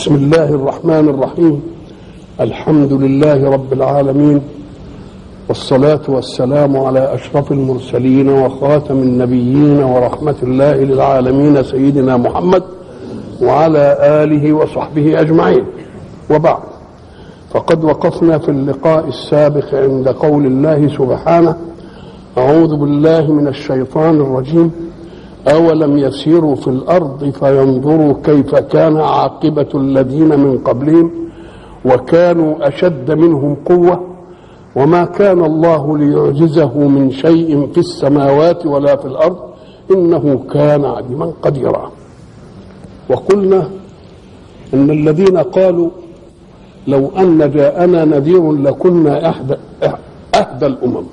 بسم الله الرحمن الرحيم الحمد لله رب العالمين والصلاة والسلام على أشرف المرسلين وخاتم النبيين ورحمة الله للعالمين سيدنا محمد وعلى آله وصحبه أجمعين وبعد فقد وقفنا في اللقاء السابق عند قول الله سبحانه أعوذ بالله من الشيطان الرجيم أولم يسيروا في الأرض فينظروا كيف كان عاقبة الذين من قبلهم وكانوا أشد منهم قوة وما كان الله ليعجزه من شيء في السماوات ولا في الأرض إنه كان عليما قديرا وقلنا إن الذين قالوا لو أن جاءنا نذير لكنا أحدى أهدى الأمم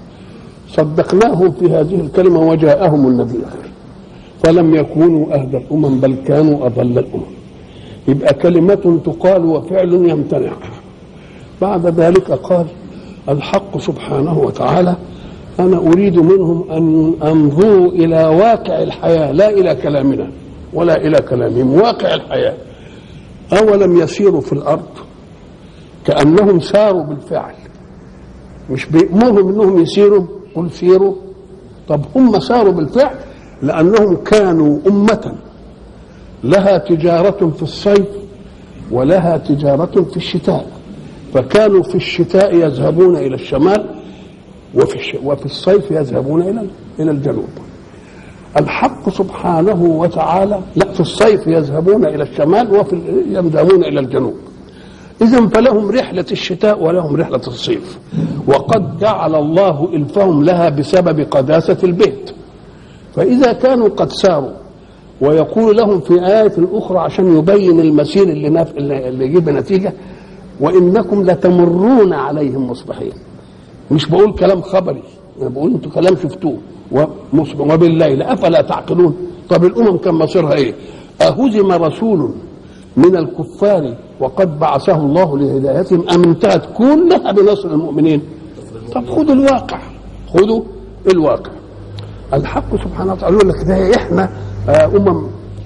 صدقناهم في هذه الكلمة وجاءهم النذير فلم يكونوا أهدى الأمم بل كانوا أضل الأمم يبقى كلمة تقال وفعل يمتنع بعد ذلك قال الحق سبحانه وتعالى أنا أريد منهم أن أنظروا إلى واقع الحياة لا إلى كلامنا ولا إلى كلامهم واقع الحياة أولم يسيروا في الأرض كأنهم ساروا بالفعل مش بيأمرهم أنهم يسيروا قل سيروا طب هم ساروا بالفعل لأنهم كانوا أمة لها تجارة في الصيف ولها تجارة في الشتاء فكانوا في الشتاء يذهبون إلى الشمال وفي الش... وفي الصيف يذهبون إلى إلى الجنوب الحق سبحانه وتعالى لا في الصيف يذهبون إلى الشمال وفي ال... يذهبون إلى الجنوب إذا فلهم رحلة الشتاء ولهم رحلة الصيف وقد جعل الله إلفهم لها بسبب قداسة البيت فإذا كانوا قد ساروا ويقول لهم في آية أخرى عشان يبين المسير اللي, نف... اللي يجيب نتيجة وإنكم لتمرون عليهم مصبحين مش بقول كلام خبري أنا بقول أنتوا كلام شفتوه وبالليل أفلا تعقلون طب الأمم كان مصيرها إيه أهزم رسول من الكفار وقد بعثه الله لهدايتهم أم انتهت كلها بنصر المؤمنين طب خذوا الواقع خذوا الواقع الحق سبحانه وتعالى يقول لك ده احنا امم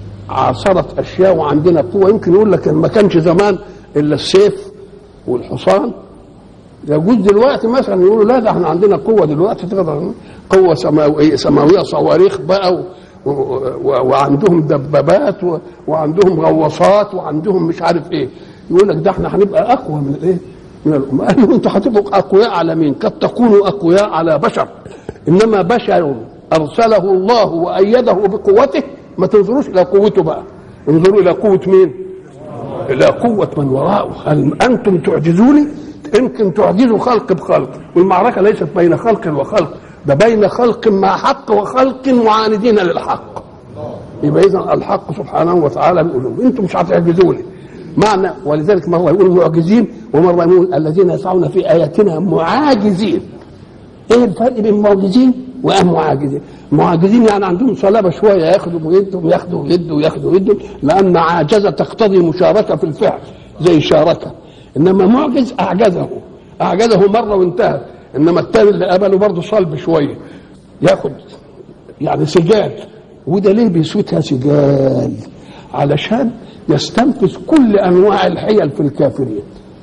عاصرت اشياء وعندنا قوه يمكن يقول لك ما كانش زمان الا السيف والحصان يجوز دلوقتي مثلا يقولوا لا ده احنا عندنا قوه دلوقتي تقدر قوه سماويه سماويه صواريخ بقى و... و... وعندهم دبابات و... وعندهم غواصات وعندهم مش عارف ايه يقول لك ده احنا هنبقى اقوى من الايه؟ من الامم قالوا انتوا هتبقوا اقوياء على مين؟ قد تكونوا اقوياء على بشر انما بشر ارسله الله وايده بقوته ما تنظروش الى قوته بقى انظروا الى قوه مين الى قوه من وراءه هل انتم تعجزوني يمكن تعجزوا خلق بخلق والمعركه ليست بين خلق وخلق ده بين خلق مع حق وخلق معاندين للحق يبقى اذا الحق سبحانه وتعالى بيقول انتم مش هتعجزوني معنى ولذلك مره يقول معجزين ومره يقول الذين يسعون في اياتنا معاجزين ايه الفرق بين معجزين ومعاجزين معاجزين يعني عندهم صلابه شويه ياخدوا ويدوا ياخدوا ويدوا ياخدوا ويدوا لان عاجزه تقتضي مشاركه في الفعل زي شاركه انما معجز اعجزه اعجزه مره وانتهت انما الثاني اللي قبله برضه صلب شويه ياخد يعني سجال وده ليه بيسوتها سجال علشان يستنفذ كل انواع الحيل في الكافرين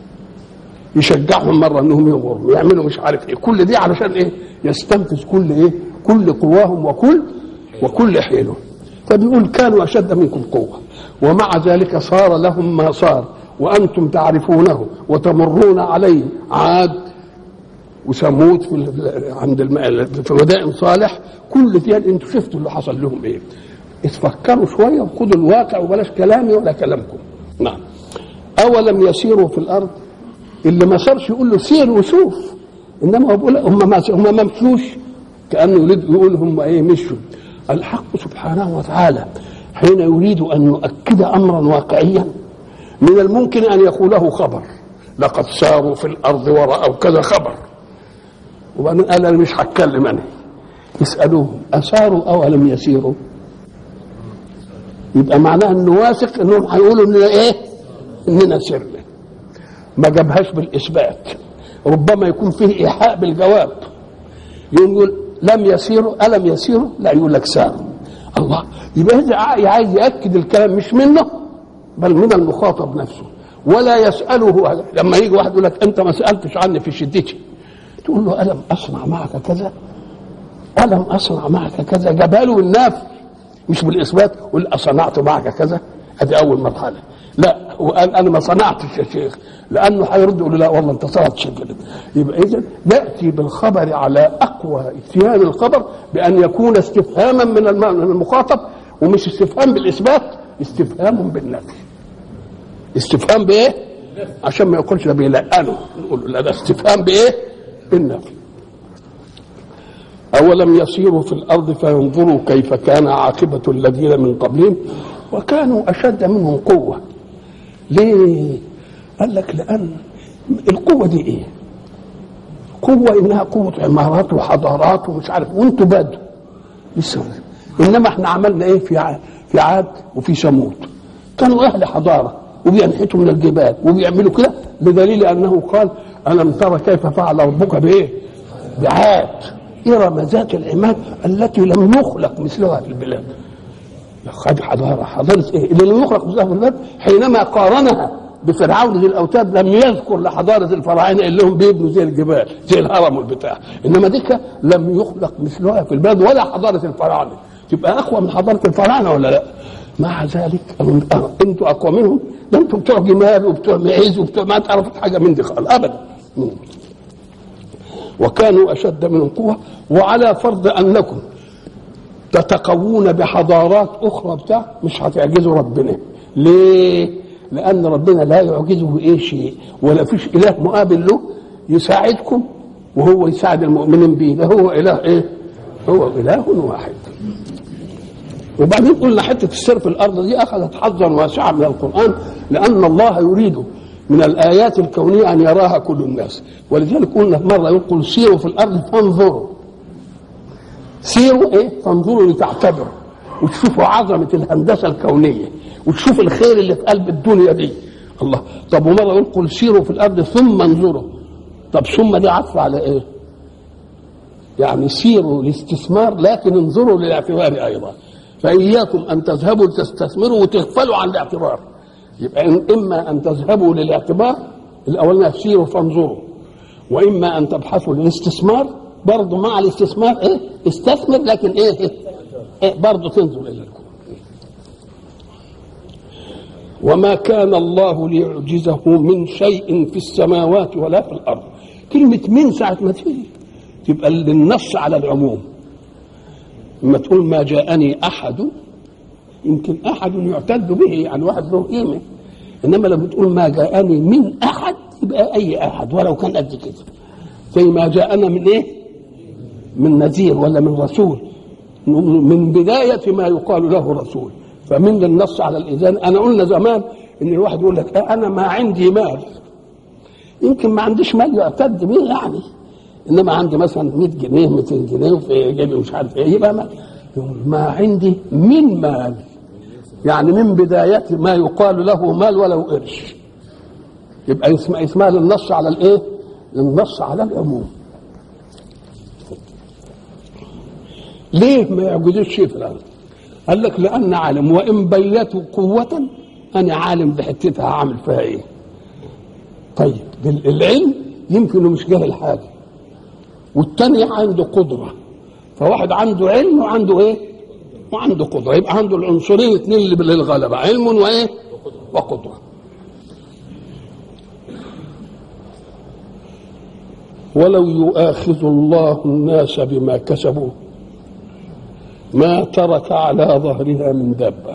يشجعهم مره انهم يغروا يعملوا مش عارف ايه كل دي علشان ايه يستنفذ كل ايه كل قواهم وكل وكل حيلهم فبيقول كانوا اشد منكم قوه ومع ذلك صار لهم ما صار وانتم تعرفونه وتمرون عليه عاد وثمود في عند الم... في مدائن صالح كل دي انتم شفتوا اللي حصل لهم ايه اتفكروا شويه وخدوا الواقع وبلاش كلامي ولا كلامكم نعم اولم يسيروا في الارض اللي ما صارش يقول له سير وشوف انما هو بيقول هم ما هم ما مشوش كانه يريد يقول هم ايه مشوا الحق سبحانه وتعالى حين يريد ان يؤكد امرا واقعيا من الممكن ان يقوله خبر لقد ساروا في الارض وراوا كذا خبر وبعدين قال انا مش هتكلم انا يسالوه اساروا او لم يسيروا يبقى معناها انه واثق انهم هيقولوا اننا ايه اننا سرنا ما جابهاش بالاثبات ربما يكون فيه ايحاء بالجواب يقول لم يسيروا الم يسيروا لا يقول لك ساروا الله يبقى هذا عايز ياكد الكلام مش منه بل من المخاطب نفسه ولا يسأله لما يجي واحد يقول لك أنت ما سألتش عني في شدتي تقول له ألم أصنع معك كذا ألم أصنع معك كذا جباله بالنافي مش بالإثبات قل أصنعت معك كذا هذه أول مرحلة لا وقال أنا ما صنعتش يا شيخ لأنه هيرد يقول له لا والله أنت صنعت شيء يبقى إذا نأتي بالخبر على أقوى اتيان الخبر بأن يكون استفهاما من المخاطب ومش استفهام بالإثبات استفهام بالنفي استفهام بايه عشان ما يقولش ده بيلقنه نقول لا ده استفهام بايه بالنفي أولم يسيروا في الأرض فينظروا كيف كان عاقبة الذين من قبلهم وكانوا أشد منهم قوة ليه؟ قال لك لأن القوة دي إيه؟ قوة إنها قوة عمارات وحضارات ومش عارف وأنتوا بدوا لسه إنما إحنا عملنا إيه في عاد في عاد وفي ثمود كانوا أهل حضارة وبينحتوا من الجبال وبيعملوا كده بدليل أنه قال ألم ترى كيف فعل ربك بإيه؟ بعاد إرم ذات العماد التي لم يخلق مثلها في البلاد خد حضارة حضارة إيه؟ اللي لم يخلق مثلها في البلاد حينما قارنها بفرعون ذي الأوتاد لم يذكر لحضارة الفراعنة اللي هم بيبنوا زي الجبال زي الهرم والبتاع إنما ديك لم يخلق مثلها في البلاد ولا حضارة الفراعنة تبقى أقوى من حضارة الفراعنة ولا لا؟ مع ذلك انتوا اقوى منهم ده انتوا بتوع جمال وبتوع معيز وبتوع ما تعرفوا حاجه من دي خالص ابدا وكانوا اشد منهم قوه وعلى فرض انكم تتقوون بحضارات اخرى بتاع مش هتعجزوا ربنا ليه؟ لان ربنا لا يعجزه ايه شيء ولا فيش اله مقابل له يساعدكم وهو يساعد المؤمنين به ده هو اله ايه؟ هو اله واحد وبعدين قلنا حته السير في الارض دي اخذت حظا واسعا من القران لان الله يريد من الايات الكونيه ان يراها كل الناس ولذلك قلنا مره يقول سيروا في الارض فانظروا سيروا ايه فانظروا لتعتبروا وتشوفوا عظمه الهندسه الكونيه وتشوفوا الخير اللي في قلب الدنيا دي الله طب ومره يقول سيروا في الارض ثم انظروا طب ثم دي عطف على ايه يعني سيروا لاستثمار لكن انظروا للاعتبار ايضا فإياكم أن تذهبوا لتستثمروا وتغفلوا عن الاعتبار يبقى إما أن تذهبوا للاعتبار الأولاني سيروا فانظروا وإما أن تبحثوا للاستثمار برضه مع الاستثمار إيه استثمر لكن إيه, إيه برضه تنظر إلى الكون وما كان الله ليعجزه من شيء في السماوات ولا في الأرض كلمة من ساعة ما تيجي تبقى للنص على العموم لما تقول ما جاءني احد يمكن احد يعتد به يعني واحد له قيمه انما لما تقول ما جاءني من احد يبقى اي احد ولو كان قد كده زي ما جاءنا من ايه؟ من نذير ولا من رسول من بداية ما يقال له رسول فمن للنص على الإذان أنا قلنا زمان إن الواحد يقول لك أنا ما عندي مال يمكن ما عنديش مال يعتد به يعني انما عندي مثلا 100 جنيه 200 جنيه وفي جيبي مش عارف ايه يبقى ما يقول ما عندي من مال يعني من بداية ما يقال له مال ولو قرش يبقى اسمها اسمها للنص على الايه؟ للنص على العموم ليه ما يعجزوش شيء في الارض؟ قال لك لان عالم وان بيتوا قوة انا عالم بحتتها هعمل فيها ايه؟ طيب العلم يمكن مش جاهل حاجه والتاني عنده قدرة فواحد عنده علم وعنده ايه وعنده قدرة يبقى عنده العنصرين الاثنين اللي للغلبة علم وايه وقدرة ولو يؤاخذ الله الناس بما كسبوا ما ترك على ظهرها من دابة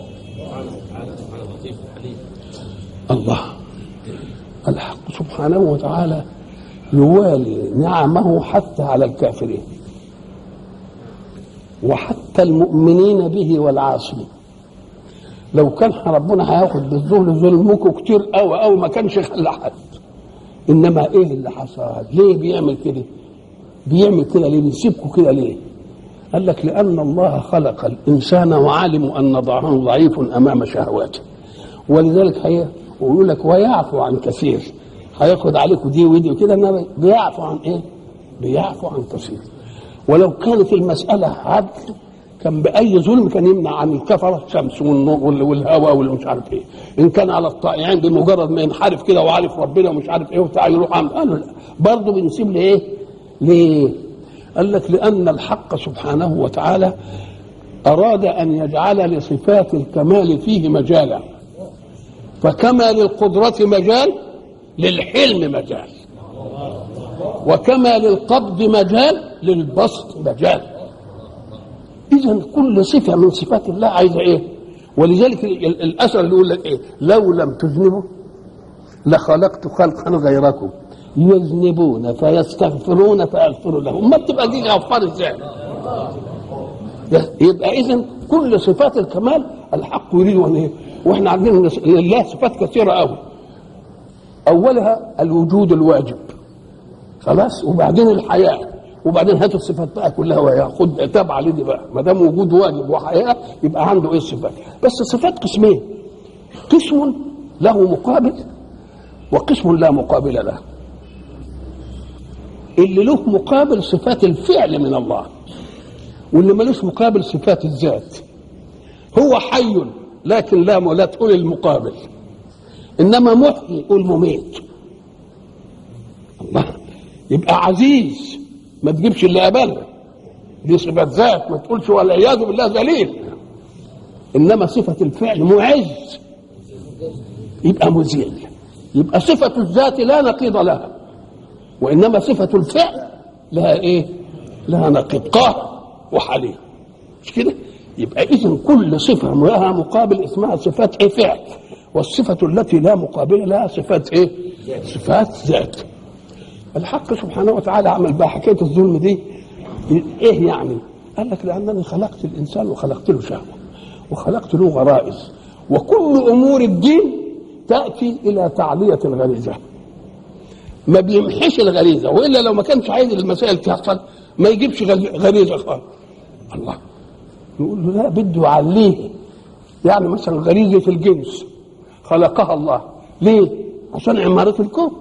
الله الحق سبحانه وتعالى يوالي نعمه حتى على الكافرين وحتى المؤمنين به والعاصين لو كان ربنا هياخد بالظلم ظلمكم كتير قوي قوي ما كانش خلى حد انما ايه اللي حصل ليه بيعمل كده بيعمل كده ليه بيسيبكم كده ليه قال لك لان الله خلق الانسان وعلم ان ضعفه ضعيف امام شهواته ولذلك هي ويقول لك ويعفو عن كثير هياخد عليكم دي ودي وكده انما بيعفو عن ايه؟ بيعفو عن كثير ولو كانت المسألة عدل كان باي ظلم كان يمنع عن الكفره الشمس والنور وال- والهواء والمش عارف ايه ان كان على الطائعين بمجرد ما ينحرف كده وعارف ربنا ومش عارف ايه وبتاع يروح عامل قالوا لا برضه بنسيب لايه؟ ليه؟ قال لك لان الحق سبحانه وتعالى اراد ان يجعل لصفات الكمال فيه مجالا فكما للقدره مجال للحلم مجال وكما للقبض مجال للبسط مجال اذا كل صفه من صفات الله عايزه ايه ولذلك ال- ال- الاثر اللي يقول لك ايه لو لم تذنبوا لخلقت خلقا غيركم يذنبون فيستغفرون فيغفر لهم ما بتبقى دي غفار ازاي يبقى اذا كل صفات الكمال الحق يريد ان ايه واحنا عارفين ان لله صفات كثيره قوي اولها الوجود الواجب خلاص وبعدين الحياه وبعدين هات الصفات بقى كلها وهي خد تابعه لدي بقى ما دام وجود واجب وحياه يبقى عنده ايه الصفات بس الصفات قسمين قسم له مقابل وقسم لا مقابل له اللي له مقابل صفات الفعل من الله واللي ملوش مقابل صفات الذات هو حي لكن لا لا تقول المقابل انما محيي قول مميت الله يبقى عزيز ما تجيبش اللي قبلها دي صفة ذات ما تقولش والعياذ بالله ذليل انما صفة الفعل معز يبقى مذل يبقى صفة الذات لا نقيض لها وانما صفة الفعل لها ايه؟ لها نقيض قهر وحليم مش كده؟ يبقى اذا كل صفة لها مقابل اسمها صفات ايه فعل والصفة التي لا مقابل لها صفات ايه؟ صفات ذات الحق سبحانه وتعالى عمل بقى حكايه الظلم دي ايه يعني؟ قال لك لانني خلقت الانسان وخلقت له شهوه وخلقت له غرائز وكل امور الدين تاتي الى تعليه الغريزه ما بيمحيش الغريزه والا لو ما كانش عايز المسائل تحصل ما يجيبش غل- غريزه خالص الله نقول له لا بده يعليه يعني مثلا غريزه الجنس خلقها الله ليه؟ عشان عماره الكون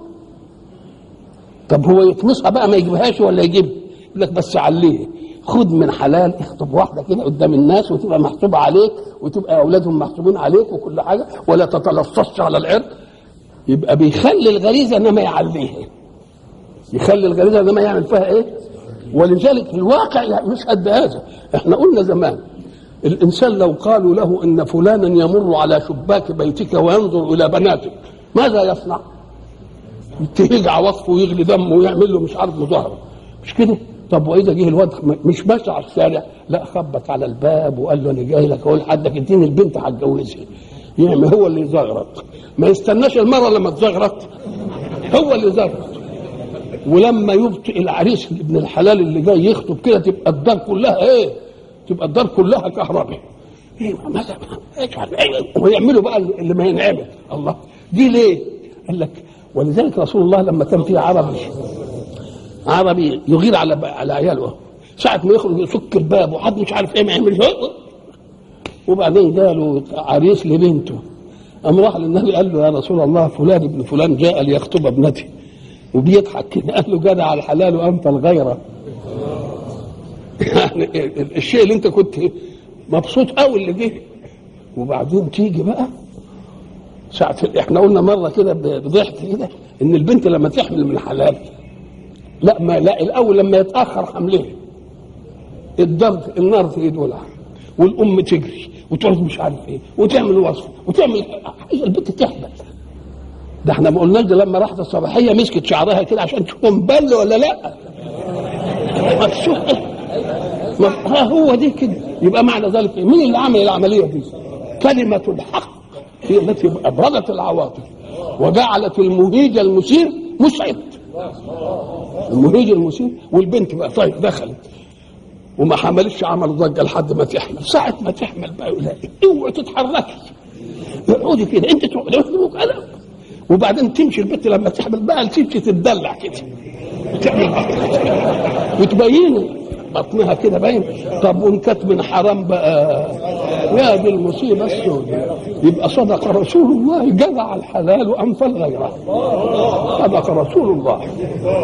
طب هو يطمسها بقى ما يجيبهاش ولا يجيبها يقول لك بس عليه خد من حلال اخطب واحده كده قدام الناس وتبقى محسوبه عليك وتبقى اولادهم محسوبين عليك وكل حاجه ولا تتلصصش على العرض يبقى بيخلي الغريزه انما يعليها يخلي الغريزه انما يعمل فيها ايه ولذلك في الواقع يعني مش قد هذا احنا قلنا زمان الانسان لو قالوا له ان فلانا يمر على شباك بيتك وينظر الى بناتك ماذا يصنع؟ يرجع وصفه ويغلي دمه ويعمل له مش عارف مظاهره مش كده؟ طب واذا جه الواد مش ماشي على الشارع لا خبط على الباب وقال له انا جاي لك اقول لحدك اديني البنت هتجوزها يعمل هو اللي يزغرط ما يستناش المره لما تزغرط هو اللي زغرط ولما يبطئ العريس ابن الحلال اللي جاي يخطب كده تبقى الدار كلها ايه؟ تبقى الدار كلها كهرباء ايه ماذا اجعل ويعملوا بقى اللي ما ينعمل الله دي ليه؟ قال لك ولذلك رسول الله لما كان في عربي عربي يغير على على عياله ساعة ما يخرج يسك الباب وحد مش عارف ايه ما يعملش وبعدين جاله عريس لبنته قام راح للنبي قال له يا رسول الله فلان ابن فلان جاء ليخطب ابنتي وبيضحك كده قال له جدع الحلال وانت الغيره يعني الشيء اللي انت كنت مبسوط قوي اللي جه وبعدين تيجي بقى ساعة احنا قلنا مرة كده بضحك كده ان البنت لما تحمل من الحلال لا ما لا الاول لما يتاخر حملها الضرب النار في ايد ولعها والام تجري وتقعد مش عارف ايه وتعمل وصف وتعمل عايزه البنت تحمل ده احنا ما قلناش ده لما راحت الصباحيه مسكت شعرها كده عشان تشوف مبل ولا لا ما تشوف ما ها هو دي كده يبقى معنى ذلك إيه؟ مين اللي عمل العمليه دي؟ كلمه الحق هي التي ابرزت العواطف وجعلت المهيج المثير مسعد المهيج المثير والبنت بقى طيب دخلت وما حملتش عمل ضجه لحد ما تحمل ساعه ما تحمل بقى يقول لها اوعي تتحركي اقعدي كده انت تقعدي يخدموك انا وبعدين تمشي البنت لما تحمل بقى تمشي تتدلع كده تعمل وتبين بطنها كده باين طب وان كانت من حرام بقى يا دي المصيبه السوداء يبقى صدق رسول الله جدع الحلال وانفى الغيره صدق رسول الله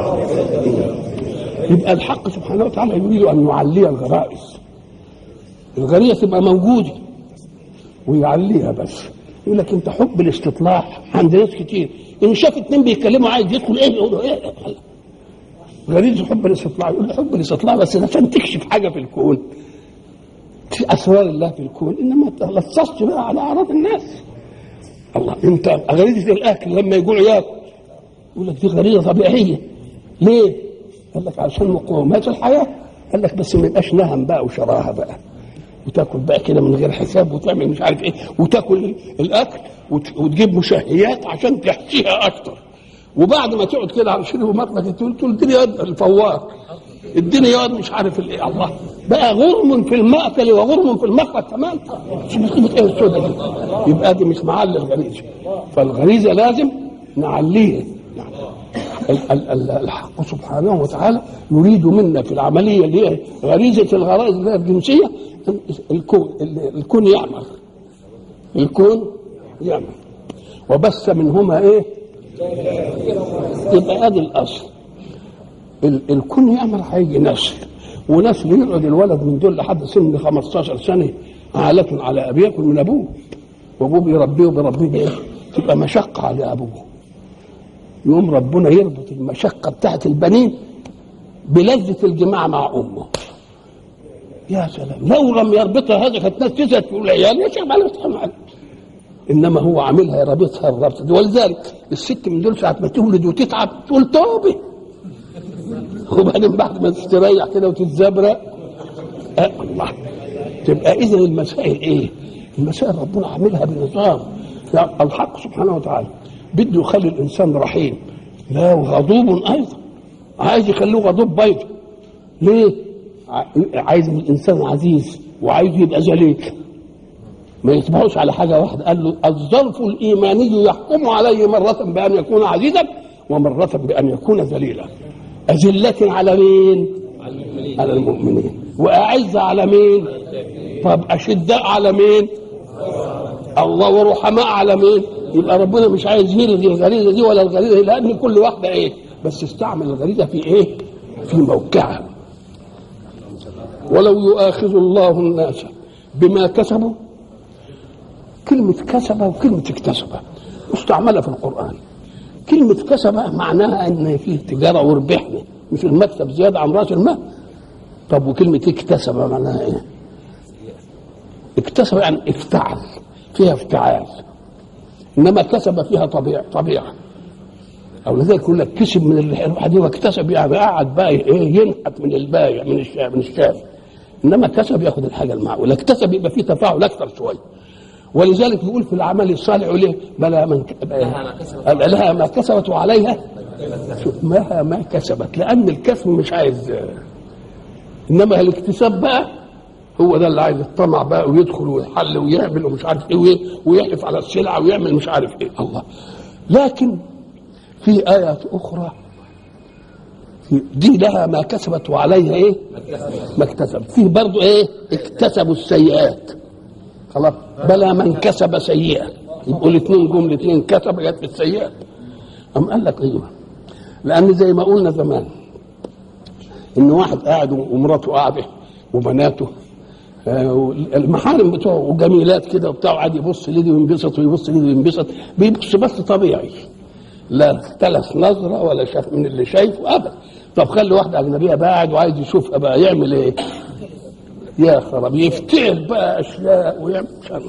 يبقى الحق سبحانه وتعالى يريد ان يعلي الغرائز الغريزه تبقى موجوده ويعليها بس يقول لك انت حب الاستطلاع عند ناس كتير ان شاف اتنين بيتكلموا عايز يدخل ايه يقول له ايه غريزه حب الاستطلاع يقول له حب الاستطلاع بس عشان تكشف حاجه في الكون في اسرار الله في الكون انما ما تلصصش بقى على اعراض الناس الله انت غريزه الاكل لما يجوع ياكل يقول لك دي غريزه طبيعيه ليه؟ قال لك عشان مقومات الحياه قال لك بس ما يبقاش نهم بقى وشراهه بقى وتاكل بقى كده من غير حساب وتعمل مش عارف ايه وتاكل الاكل وت- وتجيب مشهيات عشان تحشيها اكتر وبعد ما تقعد كده على شرب مطلق تقول تقول اديني يد الفوار اديني يد مش عارف الايه الله بقى غرم في المأكل وغرم في المخرج كمان شو مصيبه ايه السوداء دي يبقى دي مش معلي الغريزه فالغريزه لازم نعليها ال- ال- ال- الحق سبحانه وتعالى يريد منا في العمليه اللي هي غريزه الغرائز اللي هي الجنسيه أن الكون ال- الكون يعمل الكون يعمل وبث منهما ايه؟ يبقى ادي الاصل ال- الكون يعمل هيجي نسل ونسل يقعد الولد من دول لحد سن 15 سنه عالة على ابيه ياكل من ابوه وابوه بيربيه وبيربيه بايه؟ تبقى مشقه على ابوه يقوم ربنا يربط المشقه بتاعت البنين بلذة الجماع مع امه يا سلام لو لم يربطها هذا كانت ناس تزهد تقول العيال يا شيخ معلش تفهم انما هو عاملها يربطها الربط دي ولذلك الست من دول ساعه ما تولد وتتعب تقول توبه وبعدين بعد ما تستريح كده وتتزبرق آه الله تبقى اذا المسائل ايه؟ المسائل ربنا عاملها بنظام يعني الحق سبحانه وتعالى بده يخلي الانسان رحيم لا وغضوب ايضا عايز يخليه غضوب بيض ليه؟ ع- عايز الانسان عزيز وعايز يبقى ذليل ما يتبعوش على حاجه واحده قال له الظرف الايماني يحكم عليه مره بان يكون عزيزا ومره بان يكون ذليلا أذلة على مين؟ على المؤمنين وأعز على مين؟ طب أشداء على مين؟ الله ورحماء على مين؟ يبقى ربنا مش عايز يلغي الغريزة دي ولا الغريزة دي لأن كل واحدة إيه؟ بس استعمل الغريزة في إيه؟ في موقعها ولو يؤاخذ الله الناس بما كسبوا كلمة كسب وكلمة اكتسب مستعملة في القرآن كلمة كسب معناها ان فيه تجارة وربحنا مش المكسب زيادة عن رأس المال طب وكلمة اكتسب معناها ايه؟ اكتسب يعني افتعل فيها افتعال انما كسب فيها طبيعة طبيعة او لذلك يقول لك كسب من الواحد دي واكتسب يعني قعد بقى ايه ينحت من البايع من الشاب من الشاب انما كسب ياخد الحاجه المعقوله اكتسب يبقى فيه تفاعل اكثر شويه ولذلك يقول في العمل الصالح ليه بلى من ك... لها ما كسبت وعليها شوف ما ما كسبت لان الكسب مش عايز انما الاكتساب بقى هو ده اللي عايز الطمع بقى ويدخل ويحل ويعمل ومش عارف ايه وإيه، ويحلف على السلعه ويعمل مش عارف ايه الله لكن في آيات أخرى في دي لها ما كسبت وعليها ايه؟ ما اكتسبت فيه برضو ايه؟ اكتسبوا السيئات خلاص بلى من كسب سيئة يبقوا الاثنين جم الاثنين كسب جت في السيئات أم قال لك ايوه لأن زي ما قلنا زمان إن واحد قاعد ومراته قاعدة وبناته آه، المحارم بتوعه وجميلات كده وبتاع قاعد يبص لدي وينبسط ويبص لدي وينبسط بيبص بس طبيعي لا اختلف نظرة ولا شاف من اللي شايفه أبدا طب خلي واحدة أجنبية بقى قاعد وعايز يشوفها بقى يعمل إيه؟ يا خراب يفتعل بقى أشياء ويعمل مش عارف.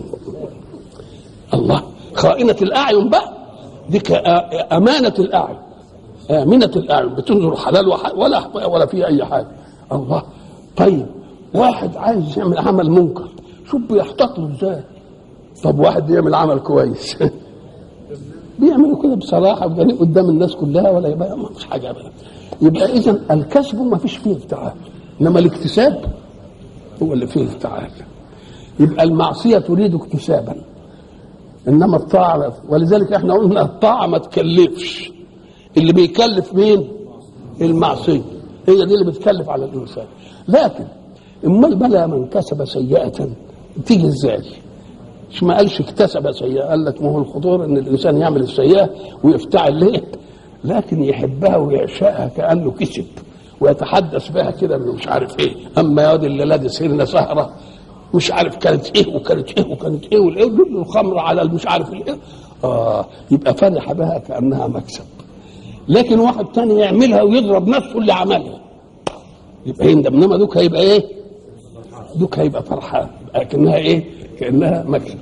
الله خائنة الأعين بقى دي كأ- أمانة الأعين آمنة الأعين بتنظر حلال وح- ولا ولا في أي حاجة الله طيب واحد عايز يعمل عمل منكر شوف بيحتاط له ازاي طب واحد يعمل عمل كويس بيعملوا كده بصراحه وجريء قدام الناس كلها ولا يبقى ما فيش حاجه بقى يبقى اذا الكسب ما فيش فيه افتعال انما الاكتساب هو اللي فيه افتعال يبقى المعصيه تريد اكتسابا انما الطاعه ولذلك احنا قلنا الطاعه ما تكلفش اللي بيكلف مين؟ المعصيه هي دي اللي بتكلف على الانسان لكن امال بلى من كسب سيئه تيجي ازاي؟ مش ما قالش اكتسب سيئة قال لك ما هو الخطور ان الانسان يعمل السيئة ويفتعل ليه لكن يحبها ويعشقها كانه كسب ويتحدث بها كده انه مش عارف ايه اما يا واد اللي لابس هنا سهره مش عارف كانت ايه وكانت ايه وكانت ايه والايه الخمر على مش عارف الايه اه يبقى فرح بها كانها مكسب لكن واحد تاني يعملها ويضرب نفسه اللي عملها يبقى يندم انما دوك هيبقى ايه؟ دوك هيبقى فرحان كانها ايه؟ كانها مكسب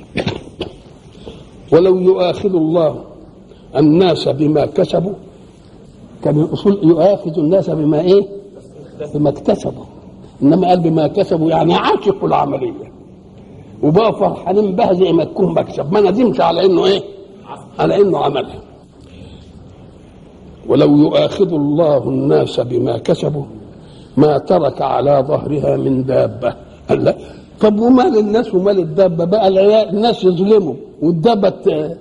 ولو يؤاخذ الله الناس بما كسبوا كان الاصول يؤاخذ الناس بما ايه؟ بما اكتسبوا انما قال بما كسبوا يعني عاشقوا العمليه وبقوا فرحانين بها زي ما تكون مكسب ما ندمش على انه ايه؟ على انه عملها ولو يؤاخذ الله الناس بما كسبوا ما ترك على ظهرها من دابه قال لا طب ومال الناس ومال الدابه بقى الناس يظلموا والدابه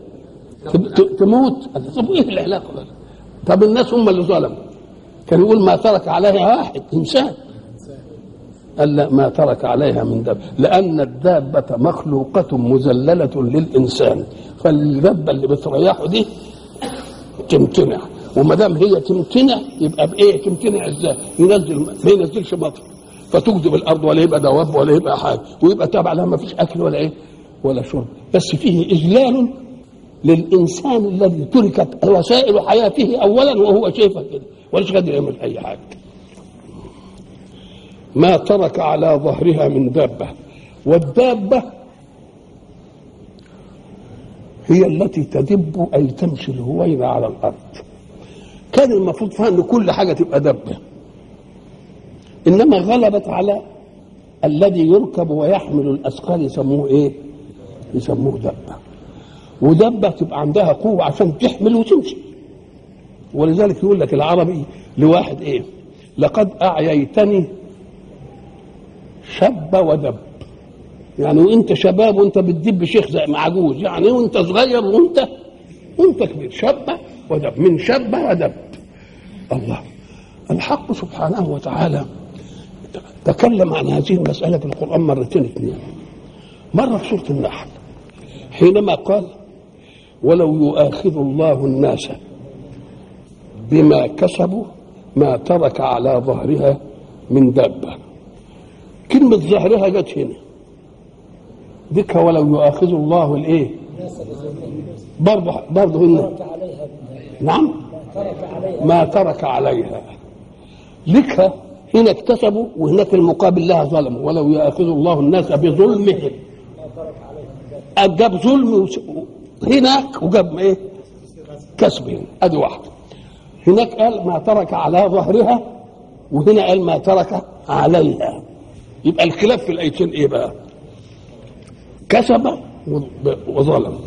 تموت طب ايه العلاقه طب الناس هم اللي ظلموا كان يقول ما ترك عليها واحد انسان قال لا ما ترك عليها من دابة لأن الدابة مخلوقة مذللة للإنسان فالدابة اللي بتريحه دي تمتنع وما دام هي تمتنع يبقى بايه تمتنع ازاي ينزل ما ينزلش مطر فتجذب الارض ولا يبقى دواب ولا يبقى حاجه ويبقى تابع لها ما فيش اكل ولا ايه ولا شرب بس فيه اذلال للانسان الذي تركت وسائل حياته اولا وهو شايفها كده وليس قادر يعمل اي حاجه ما ترك على ظهرها من دابه والدابه هي التي تدب اي تمشي الهوينه على الارض كان المفروض فيها ان كل حاجه تبقى دبه انما غلبت على الذي يركب ويحمل الاثقال يسموه ايه يسموه دبه ودبه تبقى عندها قوه عشان تحمل وتمشي ولذلك يقول لك العربي لواحد ايه لقد اعييتني شب ودب يعني وانت شباب وانت بتدب شيخ زي عجوز يعني وانت صغير وانت وانت كبير شبه ودب من شب ودب الله الحق سبحانه وتعالى تكلم عن هذه المسألة في القرآن مرتين اثنين مرة في سورة النحل حينما قال ولو يؤاخذ الله الناس بما كسبوا ما ترك على ظهرها من دابة كلمة ظهرها جت هنا بك ولو يؤاخذ الله الايه برضه برضه هنا نعم ما ترك عليها لك هنا اكتسبوا وهناك المقابل لها ظلموا ولو يأخذ الله الناس بظلمهم جاب ظلم هناك وجاب ايه كسبهم ادي واحده هناك قال ما ترك على ظهرها وهنا قال ما ترك عليها يبقى الخلاف في الايتين ايه بقى كسب وظلم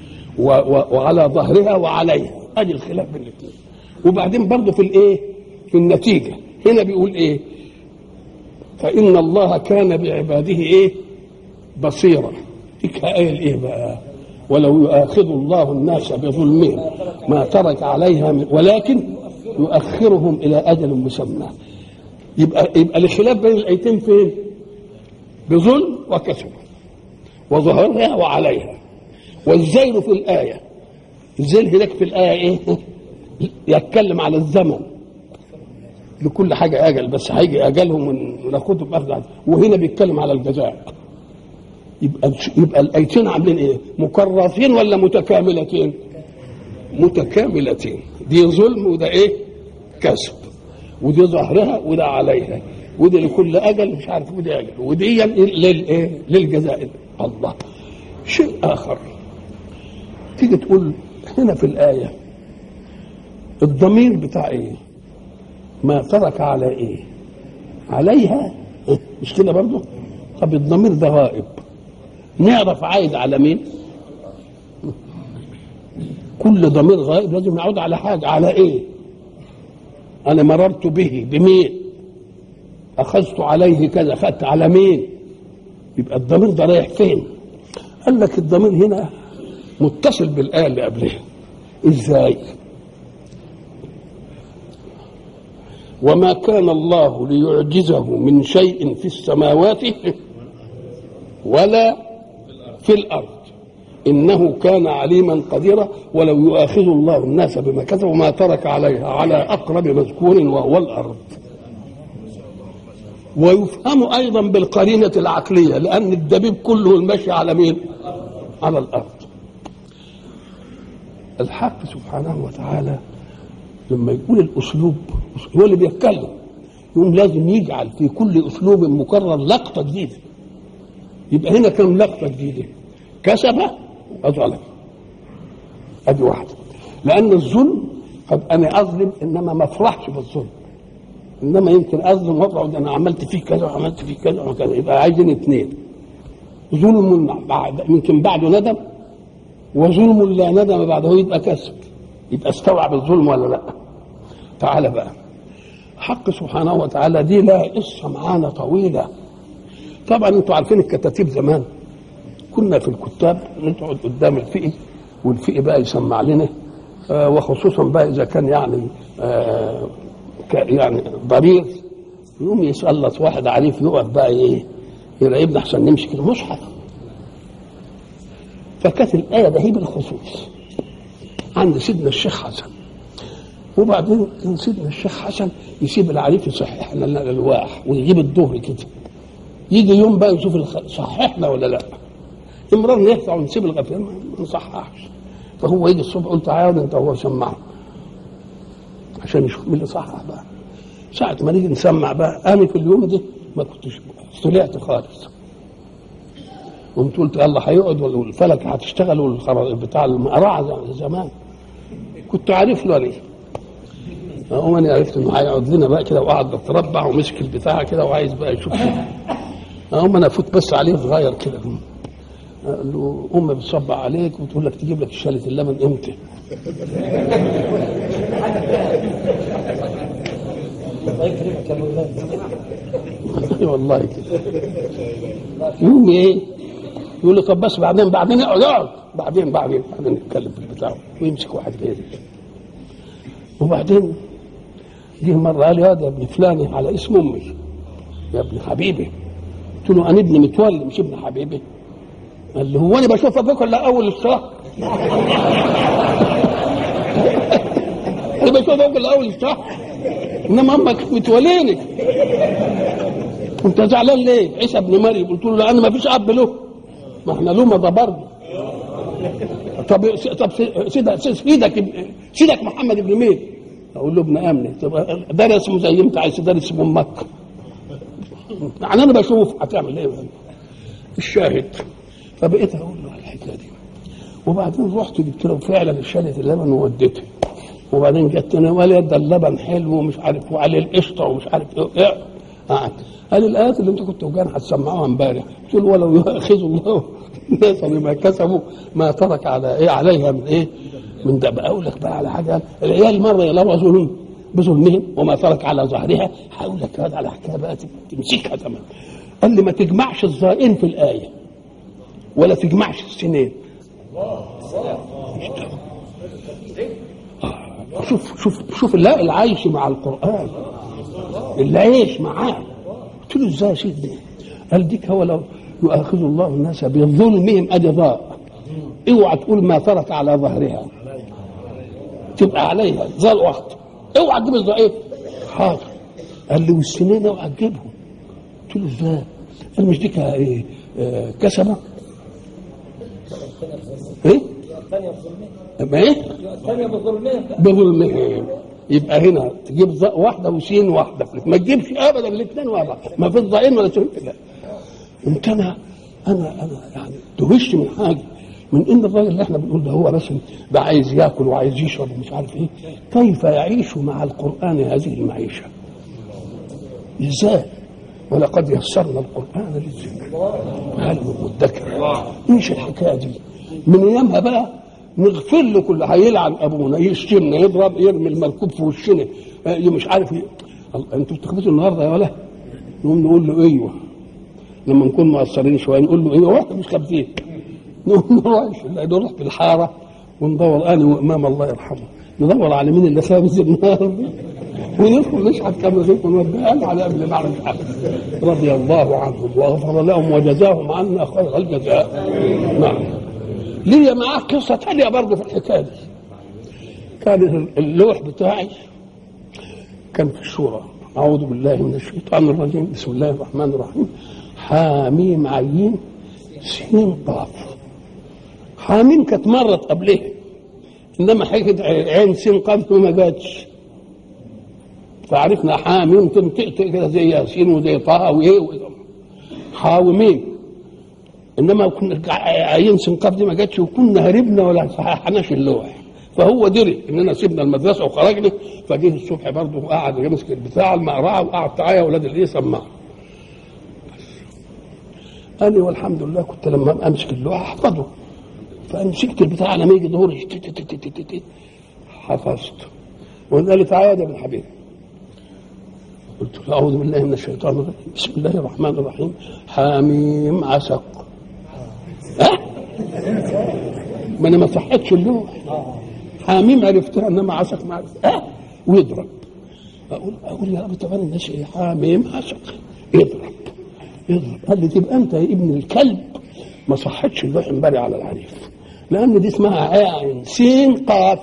وعلى ظهرها وعليها ادي الخلاف بين الاثنين وبعدين برضه في الايه في النتيجه هنا بيقول ايه فان الله كان بعباده ايه بصيرا تلك ايه ايه بقى ولو يؤاخذ الله الناس بظلمهم ما ترك عليها من ولكن يؤخرهم الى اجل مسمى يبقى يبقى الخلاف بين الايتين فين؟ بظلم وكسب وظهرها وعليها والزير في الايه الزير هناك في الايه ايه؟ يتكلم على الزمن لكل حاجه اجل بس هيجي اجلهم وناخدهم باخذ وهنا بيتكلم على الجزاء يبقى يبقى الايتين عاملين ايه؟ مكررتين ولا متكاملتين؟ متكاملتين دي ظلم وده ايه؟ كسب ودي ظهرها وده عليها ودي لكل اجل مش عارف ودي اجل ودي للايه؟ للجزاء الله شيء اخر تيجي تقول هنا في الايه الضمير بتاع ايه؟ ما ترك على ايه؟ عليها مش كده برضه؟ طب الضمير ده غائب نعرف عايد على مين؟ كل ضمير غائب لازم يعود على حاجه على ايه؟ انا مررت به بمين؟ اخذت عليه كذا اخذت على مين؟ يبقى الضمير ده رايح فين؟ قال لك الضمير هنا متصل بالايه اللي قبلها ازاي؟ وما كان الله ليعجزه من شيء في السماوات ولا في الارض انه كان عليما قديرا ولو يؤاخذ الله الناس بما كسبوا ما ترك عليها على اقرب مذكور وهو الارض ويفهم ايضا بالقرينه العقليه لان الدبيب كله المشي على مين على الارض الحق سبحانه وتعالى لما يقول الاسلوب هو اللي بيتكلم يقوم لازم يجعل في كل اسلوب مكرر لقطه جديده يبقى هنا كم لقطه جديده كسب وظلم ادي واحده لان الظلم قد انا اظلم انما ما افرحش بالظلم انما يمكن اظلم واقعد انا عملت فيه كذا وعملت فيه كذا وكذا يبقى عايزين اثنين ظلم بعد يمكن بعده ندم وظلم لا ندم بعده يبقى كسب يبقى استوعب الظلم ولا لا تعالى بقى حق سبحانه وتعالى دي لها قصه معانا طويله طبعا انتوا عارفين الكتاتيب زمان كنا في الكتاب نقعد قدام الفقي والفقي بقى يسمع لنا آه وخصوصا بقى اذا كان يعني آه يعني ضرير يقوم يسلط واحد عريف يقف بقى ايه يراقبنا احسن نمسك المصحف فكانت الايه ده هي بالخصوص عند سيدنا الشيخ حسن وبعدين كان سيدنا الشيخ حسن يسيب العريف يصحح لنا الالواح ويجيب الظهر كده يجي يوم بقى يشوف الخ... صححنا ولا لا امرار نرفع ونسيب الغفله ما نصححش فهو يجي الصبح قلت تعالى انت هو سمعه عشان يشوف مين اللي صحح بقى ساعة ما نيجي نسمع بقى أنا في اليوم ده ما كنتش طلعت خالص قمت قلت يلا هيقعد والفلك هتشتغل والخر... بتاع المقرعة زمان كنت عارف له ليه اقوم انا عرفت انه هيقعد لنا بقى كده وقعد بتربع ومسك البتاع كده وعايز بقى يشوف اقوم انا افوت بس عليه صغير كده قال له امي بتصبع عليك وتقول لك تجيب لك شاله اللبن امتى؟ والله كده يقوم ايه؟ يقول له طب بس بعدين بعدين اقعد اقعد بعدين بعدين بعدين نتكلم في البتاع ويمسك واحد غيري وبعدين جه مره قال لي هذا يا ابن فلان على اسم امي يا ابن حبيبي قلت له انا ابني متولي مش ابن حبيبي قال لي هو انا بشوفك بكره لا اول الشهر انا بشوفك بكره اول الشهر انما امك متوليني كنت زعلان ليه؟ عيسى ابن مريم قلت له لان ما فيش اب له ما احنا له ده برضه طب طب سيدك سيدك سيدك محمد ابن مين؟ اقول له ابن امني طب ده اسمه زي انت عايز ده اسمه امك يعني انا بشوف هتعمل ايه الشاهد فبقيت اقول له على الحكايه دي وبعدين رحت جبت له فعلا شالت اللبن ووديته وبعدين جت انا قال ده اللبن حلو ومش عارف وعليه القشطه ومش عارف ايه قعد قال الايات اللي انت كنت وجان هتسمعوها امبارح قلت له ولو يؤاخذ الله الناس بما كسبوا ما ترك على ايه عليها من ايه من ده بقول لك بقى على حاجه العيال مره يلوثوا بظلمهم وما ترك على ظهرها هقول لك هذا على حكايه بقى تمسكها تمام قال لي ما تجمعش الظائن في الايه ولا تجمعش السنين شوف شوف شوف لا العيش مع القران اللي عايش معاه قلت له ازاي يا سيدي قال ديك هو لو يؤاخذ الله الناس بظلمهم ادي ضاء اوعى تقول ما ترك على ظهرها تبقى عليها ظل وقت اوعى تجيب الضعيف حاضر قال لي والسنين اوعى تجيبهم قلت له ازاي قال مش ديك ايه آه كسبه ايه ما ايه بظلمهم يبقى هنا تجيب ظاء واحده وسين واحده ما تجيبش ابدا الاثنين ورا ما في ضائين ولا سين لا انت انا انا انا يعني دهشت من حاجه من ان الراجل اللي احنا بنقول ده هو بس ده عايز ياكل وعايز يشرب ومش عارف ايه كيف يعيش مع القران هذه المعيشه ازاي ولقد يسرنا القران للذكر وهل من مدكر ايش الحكايه دي من ايامها بقى نغفر له كل هيلعن ابونا يشتمنا يضرب يرمي المركوب في وشنا مش عارف ايه انتوا بتخبطوا النهارده يا ولا نقوم نقول له ايوه لما نكون مقصرين شويه نقول له ايوه واحنا مش خابزين نقوم نروح نروح في الحاره وندور انا وامام الله يرحمه ندور على مين اللي خابز النهارده وندخل نشحت كم رغيف ونوديها على قبل ما اعرف رضي الله عنهم وغفر لهم وجزاهم عنا خير الجزاء نعم ليا معاه قصة تانية برضه في الحكاية دي كان اللوح بتاعي كان في الشورى أعوذ بالله من الشيطان الرجيم بسم الله الرحمن الرحيم حاميم عين سين قاف حاميم كانت مرت قبلها انما حكايه عين سين قاف ما جاتش فعرفنا حاميم تنطق كده زي ياسين وزي طه وايه حاومين انما كنا عين سين قاف دي ما جاتش وكنا هربنا ولا صححناش اللوح فهو دري اننا سيبنا المدرسه وخرجنا فجه الصبح برضه قعد يمسك البتاع المقرعه وقعد تعالى يا اولاد الايه سماعه قال لي والحمد لله كنت لما امسك اللوحه احفظه فمسكت البتاع لما يجي ظهوري حفظت وقال لي تعالى يا ابن حبيبي قلت له اعوذ بالله من الشيطان الرجيم بسم الله الرحمن الرحيم حاميم عسق أه؟ ما انا ما صحتش اللوح حاميم عرفتها انما عسق ما عرفت أه؟ ويضرب اقول اقول يا ابو طبعا الناس ايه حاميم عسق يضرب يضرب قال لي تبقى انت يا ابن الكلب ما صحتش اللوح امبارح على العريف لان دي اسمها عين سين قاف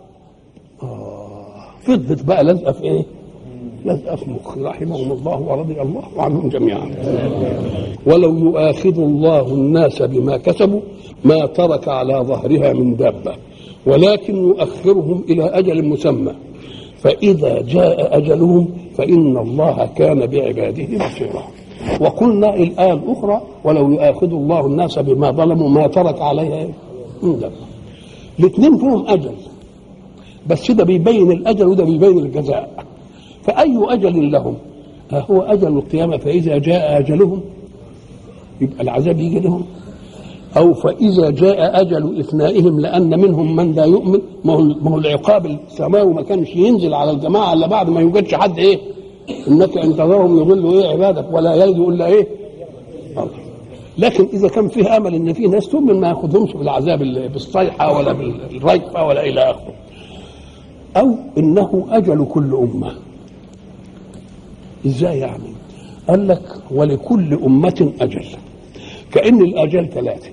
آه فضلت بقى لازقه في ايه؟ لازقه في مخي رحمهم الله ورضي الله عنهم جميعا ولو يؤاخذ الله الناس بما كسبوا ما ترك على ظهرها من دابه ولكن يؤخرهم الى اجل مسمى فاذا جاء اجلهم فان الله كان بعباده بصيرا وقلنا الايه الاخرى ولو يؤاخذ الله الناس بما ظلموا ما ترك عليها من دابه الاثنين فيهم اجل بس ده بيبين الاجل وده بيبين الجزاء فاي اجل لهم ها هو اجل القيامه فاذا جاء اجلهم يبقى العذاب يجي لهم او فاذا جاء اجل افنائهم لان منهم من لا يؤمن ما هو ما هو العقاب السماوي ما كانش ينزل على الجماعه الا بعد ما يوجدش حد ايه انك ان تذرهم يضلوا ايه عبادك ولا يلدوا الا ايه لكن اذا كان فيه امل ان في ناس تؤمن ما ياخذهمش بالعذاب بالصيحه ولا بالريفه ولا الى اخره او انه اجل كل امه ازاي يعني قال لك ولكل امه اجل كان الاجال ثلاثه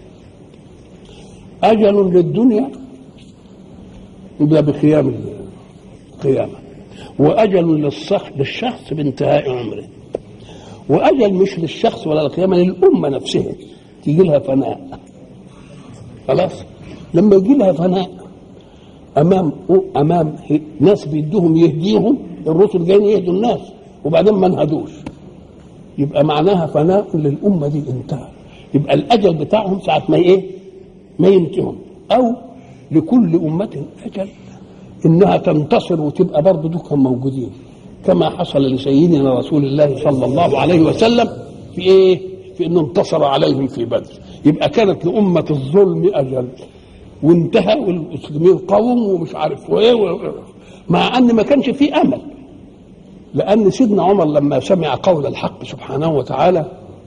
اجل للدنيا ده بقيام القيامه واجل للشخص للشخص بانتهاء عمره واجل مش للشخص ولا القيامه للامه نفسها تيجي لها فناء خلاص لما يجي لها فناء امام امام ناس بيدوهم يهديهم الرسل جايين يهدوا الناس وبعدين ما انهدوش يبقى معناها فناء للامه دي انتهى يبقى الاجل بتاعهم ساعه ما ايه ما ينتهوا او لكل امه اجل انها تنتصر وتبقى برضه دول موجودين كما حصل لسيدنا رسول الله صلى الله عليه وسلم في ايه في انه انتصر عليهم في بدر يبقى كانت لأمة الظلم أجل وانتهى والمسلمين قوم ومش عارف وايه مع ان ما كانش في امل لان سيدنا عمر لما سمع قول الحق سبحانه وتعالى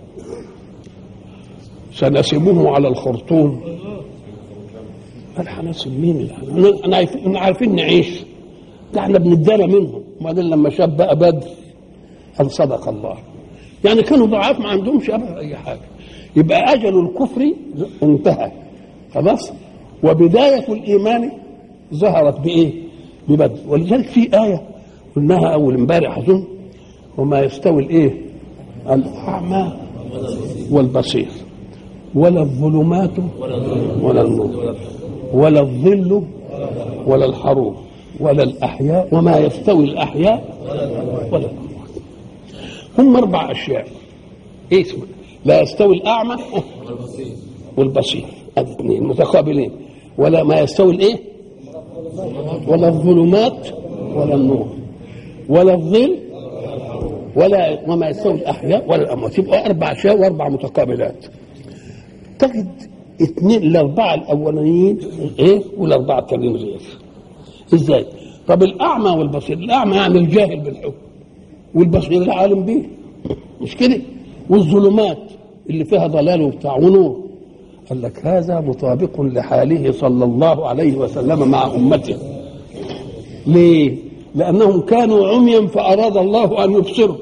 سنسمه على الخرطوم قال هنسم مين احنا عارفين عارفين نعيش ده احنا بنتدارى منهم وبعدين لما شاب بقى بدر قال صدق الله يعني كانوا ضعاف ما عندهمش ابدا اي حاجه يبقى اجل الكفر انتهى خلاص وبدايه الايمان ظهرت بايه؟ ببدر ولذلك في ايه قلناها اول امبارح اظن وما يستوي الايه؟ الاعمى والبصير ولا الظلمات ولا النور ولا الظل ولا الحروب ولا الأحياء وما يستوي الأحياء ولا الأموات هم أربع أشياء إيه اسمه لا يستوي الأعمى والبصير الاثنين متقابلين ولا ما يستوي الإيه ولا الظلمات ولا النور ولا الظل ولا وما يستوي الأحياء ولا الأموات يبقى أربع أشياء وأربع متقابلات تجد اثنين الأربعة الأولانيين إيه والأربعة التانيين غير ازاي؟ طب الاعمى والبصير، الاعمى يعني الجاهل بالحكم والبصير العالم به مش كده؟ والظلمات اللي فيها ضلال وبتاع ونور قال لك هذا مطابق لحاله صلى الله عليه وسلم مع امته ليه؟ لانهم كانوا عميا فاراد الله ان يبصروا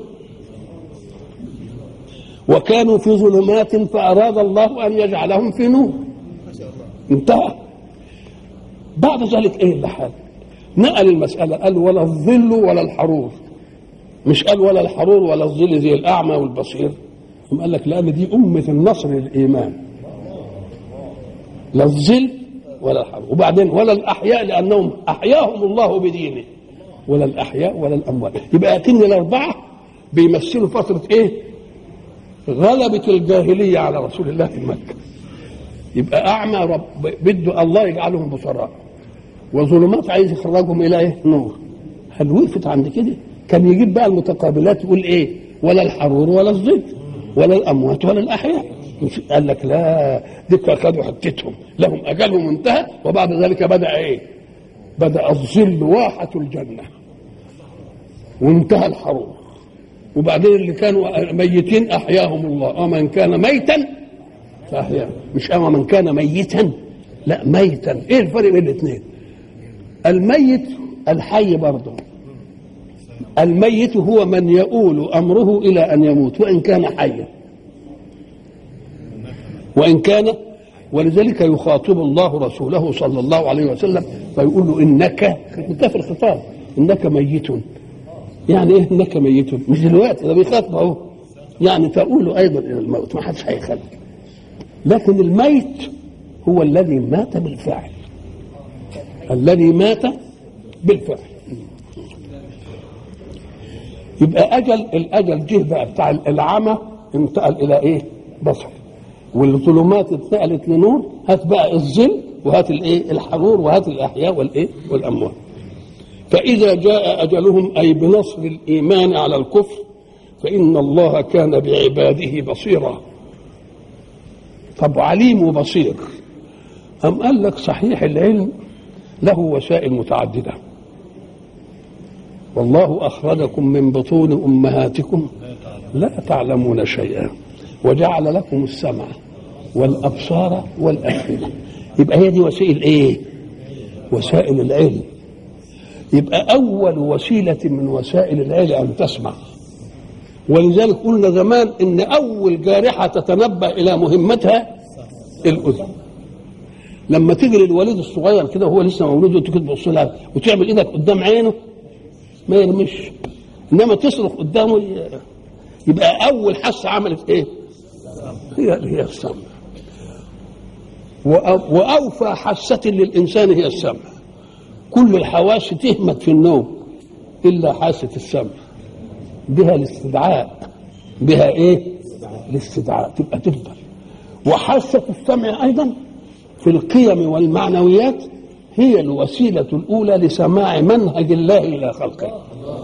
وكانوا في ظلمات فاراد الله ان يجعلهم في نور انتهى بعد ذلك ايه اللي حال؟ نقل المسألة قال ولا الظل ولا الحرور مش قال ولا الحرور ولا الظل زي الاعمى والبصير ثم قال لك لان دي امه النصر للايمان لا الظل ولا الحرور وبعدين ولا الاحياء لانهم احياهم الله بدينه ولا الاحياء ولا الاموات يبقى اتم الاربعه بيمثلوا فتره ايه غلبة الجاهلية على رسول الله في مكة يبقى أعمى رب بده الله يجعلهم بصراء وظلمات عايز يخرجهم إلى إيه؟ نور هل وقفت عند كده؟ كان يجيب بقى المتقابلات يقول إيه؟ ولا الحرور ولا الظل ولا الأموات ولا الأحياء قال لك لا دي خدوا حتتهم لهم أجلهم انتهى وبعد ذلك بدأ إيه؟ بدأ الظل واحة الجنة وانتهى الحرور وبعدين اللي كانوا ميتين احياهم الله ومن كان ميتا فاحياه مش اما من كان ميتا لا ميتا ايه الفرق بين الاثنين الميت الحي برضه الميت هو من يؤول امره الى ان يموت وان كان حيا وان كان ولذلك يخاطب الله رسوله صلى الله عليه وسلم فيقول له انك انت في الخطاب انك ميت يعني ايه انك ميت مش دلوقتي ده بيخاطب اهو يعني تقول ايضا الى الموت ما حدش هيخلي لكن الميت هو الذي مات بالفعل الذي مات بالفعل يبقى اجل الاجل جه بقى بتاع العمى انتقل الى ايه بصر والظلمات اتنقلت لنور هات بقى الظل وهات الايه الحرور وهات الاحياء والايه والاموات فإذا جاء أجلهم أي بنصر الإيمان على الكفر فإن الله كان بعباده بصيرا طب عليم وبصير أم قال لك صحيح العلم له وسائل متعددة والله أخرجكم من بطون أمهاتكم لا تعلمون شيئا وجعل لكم السمع والأبصار والأفئدة يبقى هي دي وسائل إيه؟ وسائل العلم يبقى أول وسيلة من وسائل العلم أن تسمع ولذلك قلنا زمان إن أول جارحة تتنبأ إلى مهمتها الأذن لما تيجي للوليد الصغير كده وهو لسه مولود وانت كده تبص لها وتعمل ايدك قدام عينه ما يرمش انما تصرخ قدامه يبقى اول حاسه عملت ايه؟ هي هي السمع واوفى حاسه للانسان هي السمع كل الحواس تهمت في النوم الا حاسه السمع بها الاستدعاء بها ايه الاستدعاء تبقى تفضل وحاسه السمع ايضا في القيم والمعنويات هي الوسيله الاولى لسماع منهج الله الى خلقه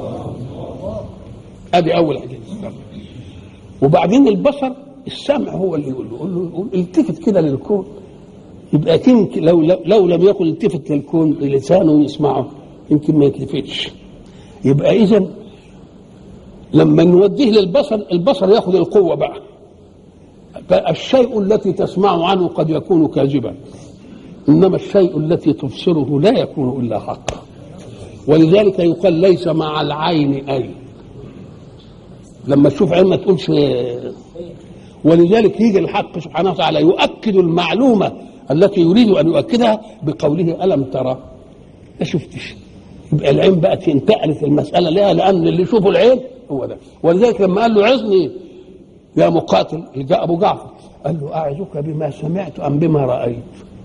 ادي اول حاجه وبعدين البصر السمع هو اللي يقول له يقول له يقول التفت كده للكون يبقى يمكن لو, لو لو لم يكن التفت للكون لسانه يسمعه يمكن ما يتلفتش يبقى اذا لما نوديه للبصر البصر ياخذ القوه بقى فالشيء التي تسمع عنه قد يكون كاذبا انما الشيء التي تبصره لا يكون الا حقا ولذلك يقال ليس مع العين اي لما تشوف عين ما تقولش ولذلك يجي الحق سبحانه وتعالى يؤكد المعلومه التي يريد ان يؤكدها بقوله الم ترى ما شفتش يبقى العين بقت انتقلت المساله لها لان اللي يشوفه العين هو ده ولذلك لما قال له عظني يا مقاتل جاء ابو جعفر قال له اعظك بما سمعت ام بما رايت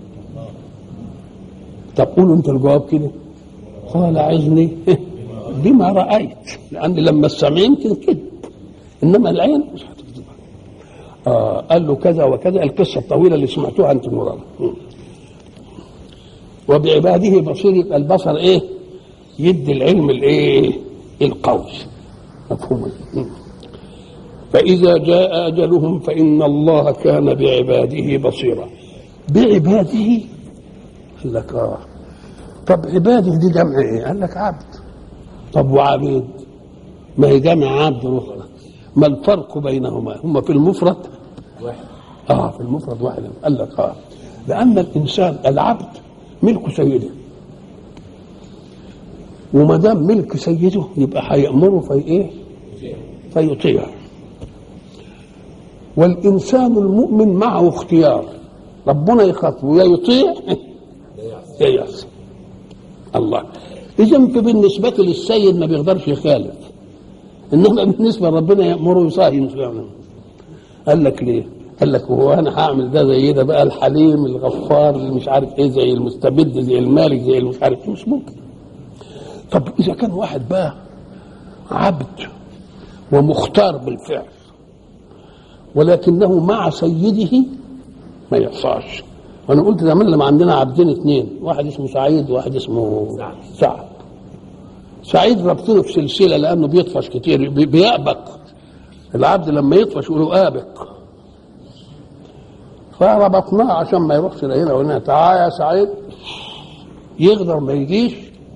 طب قولوا انت الجواب كده قال عظني بما رايت لان لما السمع يمكن كده انما العين مش هتكذبها آه قال له كذا وكذا القصه الطويله اللي سمعتوها انت مرارا وبعباده بصير يبقى البصر ايه يدي العلم الايه القول مفهوم فإذا جاء أجلهم فإن الله كان بعباده بصيرا بعباده قال لك آه طب عباده دي جمع إيه؟ قال لك عبد طب وعبيد ما هي جمع عبد أخرى ما الفرق بينهما هما في المفرد واحد اه في المفرد واحد قال لك اه لأن الإنسان العبد ملك سيده وما دام ملك سيده يبقى هيأمره في ايه؟ فيطيع والإنسان المؤمن معه اختيار ربنا يخاطبه يا يطيع يا يعصي الله إذا فبالنسبة للسيد ما بيقدرش يخالف انما بالنسبه لربنا يامره يصاهي قال لك ليه؟ قال لك هو انا هعمل ده زي ده بقى الحليم الغفار اللي مش عارف ايه زي المستبد زي المالك زي اللي مش عارف ايه مش ممكن طب اذا كان واحد بقى عبد ومختار بالفعل ولكنه مع سيده ما يحصاش وانا قلت زمان لما عندنا عبدين اثنين واحد اسمه سعيد وواحد اسمه سعد سعيد رابطينه في سلسله لانه بيطفش كتير بي- بيأبق العبد لما يطفش يقولوا آبق فربطناه عشان ما يروحش لهنا وهنا تعال يا سعيد يقدر ما يجيش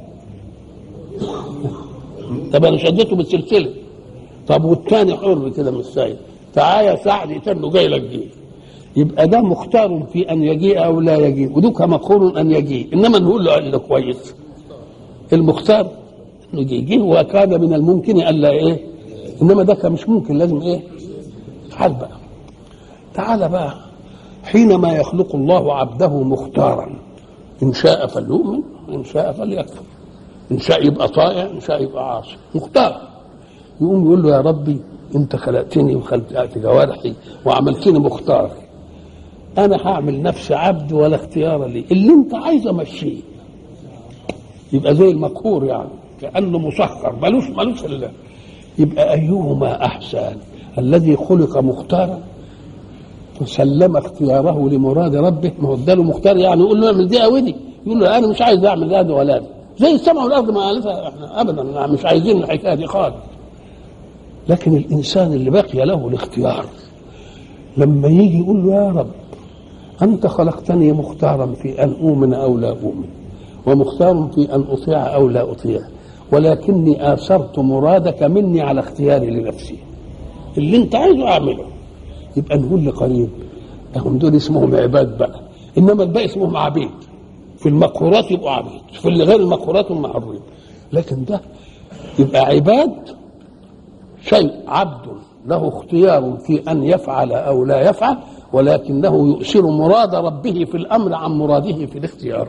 طب انا شديته بالسلسله طب والتاني حر كده من السيد تعال يا سعد يتنه جاي لك جه يبقى ده مختار في ان يجيء او لا يجيء ودوك مقهور ان يجيء انما نقول له قال له كويس المختار انه يجي وكان من الممكن الا ايه انما ده كان مش ممكن لازم ايه تعال بقى تعال بقى حينما يخلق الله عبده مختارا ان شاء فليؤمن ان شاء فليكفر ان شاء يبقى طائع ان شاء يبقى عاصي مختار يقوم يقول له يا ربي انت خلقتني وخلقت جوارحي وعملتني مختار انا هعمل نفسي عبد ولا اختيار لي اللي انت عايز امشيه يبقى زي المقهور يعني كانه مسخر ملوش ملوش الا يبقى ايهما احسن الذي خلق مختارا فسلم اختياره لمراد ربه ما هو اداله مختار يعني يقول له اعمل دي او دي يقول له انا مش عايز اعمل ده ولا ده زي السماء والارض ما قالتها احنا ابدا مش عايزين الحكايه دي خالص لكن الانسان اللي بقي له الاختيار لما يجي يقول له يا رب انت خلقتني مختارا في ان اؤمن او لا اؤمن ومختار في ان اطيع او لا اطيع ولكني اثرت مرادك مني على اختياري لنفسي اللي انت عايزه اعمله يبقى نقول لقريب هم دول اسمهم عباد بقى انما الباقي اسمهم عبيد في المقهورات يبقوا عبيد في اللي غير المقهورات هم حرين لكن ده يبقى عباد شيء عبد له اختيار في ان يفعل او لا يفعل ولكنه يؤثر مراد ربه في الامر عن مراده في الاختيار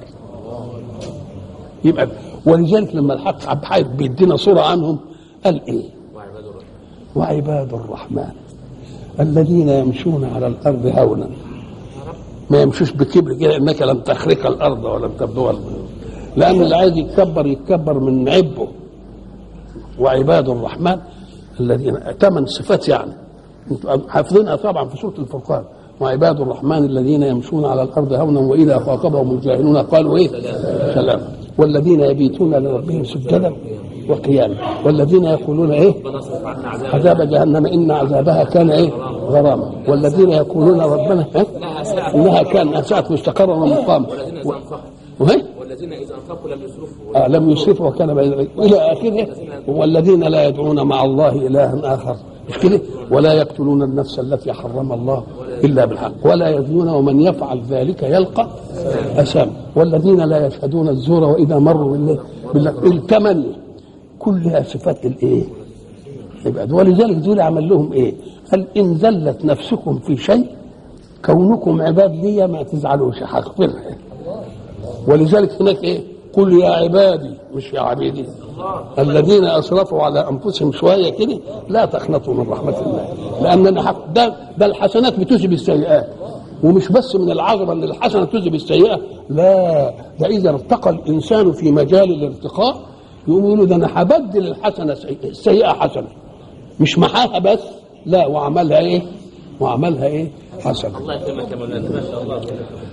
يبقى ولذلك لما الحق عبد الحي بيدينا صوره عنهم قال ايه وعباد الرحمن الذين يمشون على الارض هونا ما يمشوش بكبر كده انك لم تخرق الارض ولم تبلغ لان اللي عايز يتكبر يتكبر من عبه وعباد الرحمن الذين ثمان صفات يعني انتوا حافظينها طبعا في سوره الفرقان وعباد الرحمن الذين يمشون على الارض هونا واذا خاطبهم الجاهلون قالوا ايه سلام والذين يبيتون لربهم سجدا وقياما والذين يقولون ايه عذاب جهنم ان عذابها كان ايه غراما والذين يقولون ربنا إيه؟ انها كان ساعه مستقرا ومقام وهي والذين اذا انفقوا لم يسرفوا آه لم يسرفوا وكان بين ذلك الى اخره والذين لا يدعون مع الله الها اخر مش كده ولا يقتلون النفس التي حرم الله الا بالحق ولا يزنون ومن يفعل ذلك يلقى اثاما والذين لا يشهدون الزور واذا مروا بالله بالله التمني كلها صفات الايه؟ يبقى ولذلك دول عمل لهم ايه؟ قال ان زلت نفسكم في شيء كونكم عباد لي ما تزعلوش هغفرها ولذلك هناك ايه؟ قل يا عبادي مش يا عبيدي الذين اسرفوا على انفسهم شويه كده لا تقنطوا من رحمه الله لان حق ده ده الحسنات بتذهب السيئات ومش بس من العذره ان الحسنه تذهب السيئه لا ده اذا ارتقى الانسان في مجال الارتقاء يقوم يقولوا ده انا هبدل الحسنه سيئة- السيئه حسنه مش محاها بس لا وعملها ايه؟ وعملها ايه؟ حسنه الله يكرمك يا مولانا ما شاء الله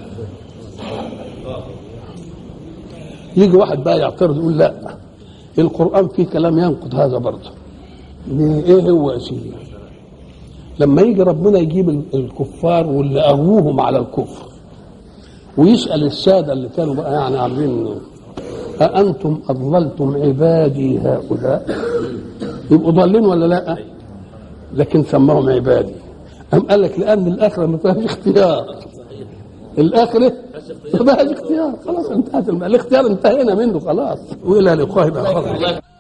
يجي واحد بقى يعترض يقول لا القرآن فيه كلام ينقض هذا برضه ايه هو يا سيدي لما يجي ربنا يجيب ال- الكفار واللي أغوهم على الكفر ويسأل السادة اللي كانوا بقى يعني عاملين أأنتم أضللتم عبادي هؤلاء يبقوا ضالين ولا لا لكن سماهم عبادي أم قال لك لأن الآخرة ما فيهاش اختيار الآخرة ما فيهاش اختيار خلاص انتهت الم- الاختيار انتهينا منه خلاص وإلى لقاء آخر